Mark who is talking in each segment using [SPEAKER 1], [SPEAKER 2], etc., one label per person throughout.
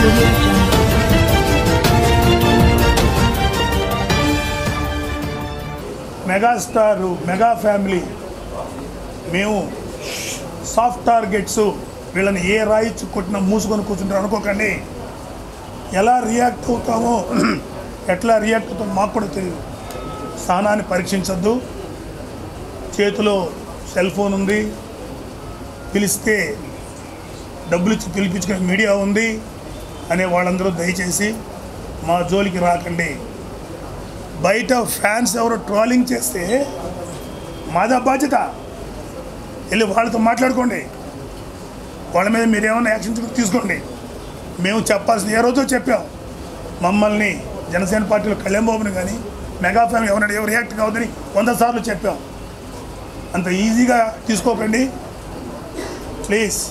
[SPEAKER 1] audio jungle.
[SPEAKER 2] Megastar mega family మేము soft targets వీళ్ళని ఏ రాయిచ్చు కొట్టినా మూసుకొని కూర్చుంటారు అనుకోకండి ఎలా రియాక్ట్ అవుతామో ఎట్లా రియాక్ట్ అవుతామో మాకు కూడా తెలియదు స్థానాన్ని పరీక్షించద్దు చేతిలో సెల్ ఫోన్ ఉంది పిలిస్తే డబ్బులు ఇచ్చి పిలిపించుకునే మీడియా ఉంది అనే వాళ్ళందరూ దయచేసి మా జోలికి రాకండి బయట ఫ్యాన్స్ ఎవరో ట్రోలింగ్ చేస్తే మాదా బాధ్యత వెళ్ళి వాళ్ళతో మాట్లాడుకోండి వాళ్ళ మీద మీరు ఏమైనా యాక్షన్ తీసుకోండి మేము చెప్పాల్సింది ఏ రోజో చెప్పాం మమ్మల్ని జనసేన పార్టీలో కళ్యాణ్ బాబుని కానీ మెగా ఫ్యామిలీ ఎవరైనా ఎవరు రియాక్ట్ కావద్దని వంద సార్లు చెప్పాం అంత ఈజీగా తీసుకోకండి ప్లీజ్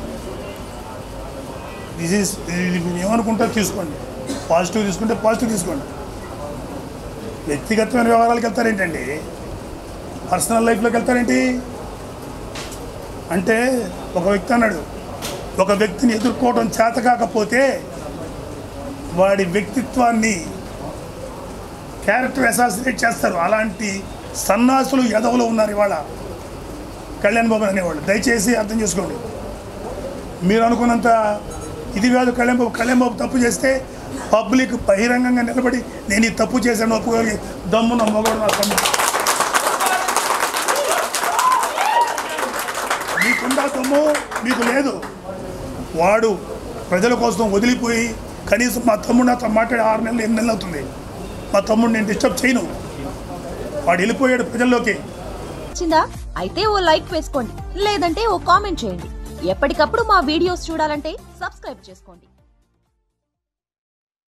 [SPEAKER 2] దిస్ ఈస్ మీరు ఏమనుకుంటారో తీసుకోండి పాజిటివ్ తీసుకుంటే పాజిటివ్ తీసుకోండి వ్యక్తిగతమైన వ్యవహారాలకు వెళ్తారేంటండి పర్సనల్ లైఫ్లోకి వెళ్తారేంటి అంటే ఒక వ్యక్తి అన్నాడు ఒక వ్యక్తిని ఎదుర్కోవడం చేత కాకపోతే వాడి వ్యక్తిత్వాన్ని క్యారెక్టర్ అసాసినేట్ చేస్తారు అలాంటి సన్నాసులు ఎదవలు ఉన్నారు ఇవాళ కళ్యాణ్ బాబు అనేవాళ్ళు దయచేసి అర్థం చేసుకోండి మీరు అనుకున్నంత ఇది కాదు కళ్యాణ్ బాబు కళ్యాణ్ బాబు తప్పు చేస్తే పబ్లిక్ బహిరంగంగా నిలబడి నేను ఈ తప్పు చేశాను ఒప్పుకోగలిగి దమ్మున మొగడు నా తమ్ముడు మీకుందా దమ్ము మీకు లేదు వాడు ప్రజల కోసం వదిలిపోయి కనీసం మా తమ్ముడు నాతో మాట్లాడి ఆరు నెలలు ఎనిమిది నెలలు అవుతుంది మా తమ్ముడు నేను డిస్టర్బ్ చేయను వాడు వెళ్ళిపోయాడు ప్రజల్లోకి
[SPEAKER 3] నచ్చిందా అయితే ఓ లైక్ వేసుకోండి లేదంటే ఓ కామెంట్ చేయండి ఎప్పటికప్పుడు మా వీడియోస్ చూడాలంటే సబ్స్క్రైబ్ చేసుకోండి